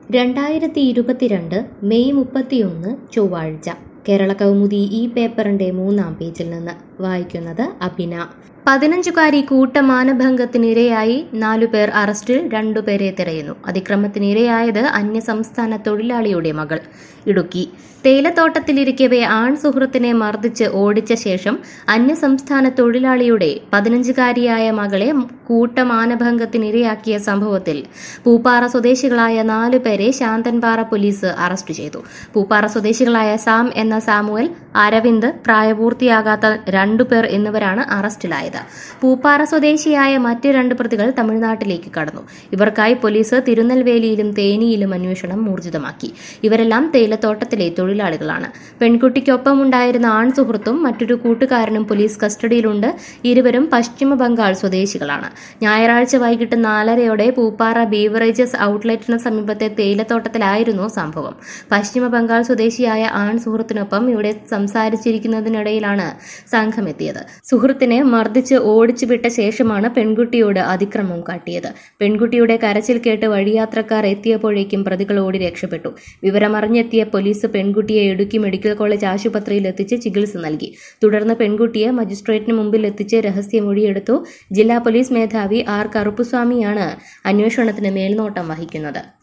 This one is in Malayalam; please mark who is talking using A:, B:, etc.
A: രണ്ടായിരത്തി ഇരുപത്തിരണ്ട് മെയ് മുപ്പത്തിയൊന്ന് ചൊവ്വാഴ്ച കേരള കൗമുദി ഈ പേപ്പറിന്റെ മൂന്നാം പേജിൽ നിന്ന് വായിക്കുന്നത് അഭിന പതിനഞ്ചുകാരി കൂട്ടമാനഭംഗത്തിനിരയായി നാലുപേർ അറസ്റ്റിൽ രണ്ടുപേരെ തിരയുന്നു അതിക്രമത്തിനിരയായത് അന്യസംസ്ഥാന തൊഴിലാളിയുടെ മകൾ ഇടുക്കി തേയിലത്തോട്ടത്തിലിരിക്കവെ ആൺ സുഹൃത്തിനെ മർദ്ദിച്ച് ഓടിച്ച ശേഷം അന്യസംസ്ഥാന തൊഴിലാളിയുടെ പതിനഞ്ചുകാരിയായ മകളെ കൂട്ടമാനഭംഗത്തിനിരയാക്കിയ സംഭവത്തിൽ പൂപ്പാറ സ്വദേശികളായ നാലുപേരെ ശാന്തൻപാറ പോലീസ് അറസ്റ്റ് ചെയ്തു പൂപ്പാറ സ്വദേശികളായ സാം എന്ന സാമുവൽ അരവിന്ദ് പ്രായപൂർത്തിയാകാത്ത രണ്ടുപേർ എന്നിവരാണ് അറസ്റ്റിലായത് പൂപ്പാറ സ്വദേശിയായ മറ്റ് രണ്ട് പ്രതികൾ തമിഴ്നാട്ടിലേക്ക് കടന്നു ഇവർക്കായി പോലീസ് തിരുനെൽവേലിയിലും തേനിയിലും അന്വേഷണം ഊർജിതമാക്കി ഇവരെല്ലാം തേയിലത്തോട്ടത്തിലെ തൊഴിലാളികളാണ് പെൺകുട്ടിക്കൊപ്പം ഉണ്ടായിരുന്ന ആൺ സുഹൃത്തും മറ്റൊരു കൂട്ടുകാരനും പോലീസ് കസ്റ്റഡിയിലുണ്ട് ഇരുവരും പശ്ചിമ ബംഗാൾ സ്വദേശികളാണ് ഞായറാഴ്ച വൈകിട്ട് നാലരയോടെ പൂപ്പാറ ബീവറേജസ് ഔട്ട്ലെറ്റിന് സമീപത്തെ തേയിലത്തോട്ടത്തിലായിരുന്നു സംഭവം പശ്ചിമ ബംഗാൾ സ്വദേശിയായ ആൺ സുഹൃത്തിനൊപ്പം ഇവിടെ സംസാരിച്ചിരിക്കുന്നതിനിടയിലാണ് സംഘമെത്തിയത് സുഹൃത്തിനെ മർദ്ദിച്ച് ഓടിച്ചു വിട്ട ശേഷമാണ് പെൺകുട്ടിയോട് അതിക്രമം കാട്ടിയത് പെൺകുട്ടിയുടെ കരച്ചിൽ കേട്ട് വഴിയാത്രക്കാർ എത്തിയപ്പോഴേക്കും പ്രതികൾ ഓടി രക്ഷപ്പെട്ടു വിവരമറിഞ്ഞെത്തിയ പോലീസ് പെൺകുട്ടിയെ ഇടുക്കി മെഡിക്കൽ കോളേജ് ആശുപത്രിയിൽ എത്തിച്ച് ചികിത്സ നൽകി തുടർന്ന് പെൺകുട്ടിയെ മജിസ്ട്രേറ്റിന് മുമ്പിൽ എത്തിച്ച് രഹസ്യമൊഴിയെടുത്തു ജില്ലാ പോലീസ് മേധാവി ആർ കറുപ്പുസ്വാമിയാണ് അന്വേഷണത്തിന് മേൽനോട്ടം വഹിക്കുന്നത്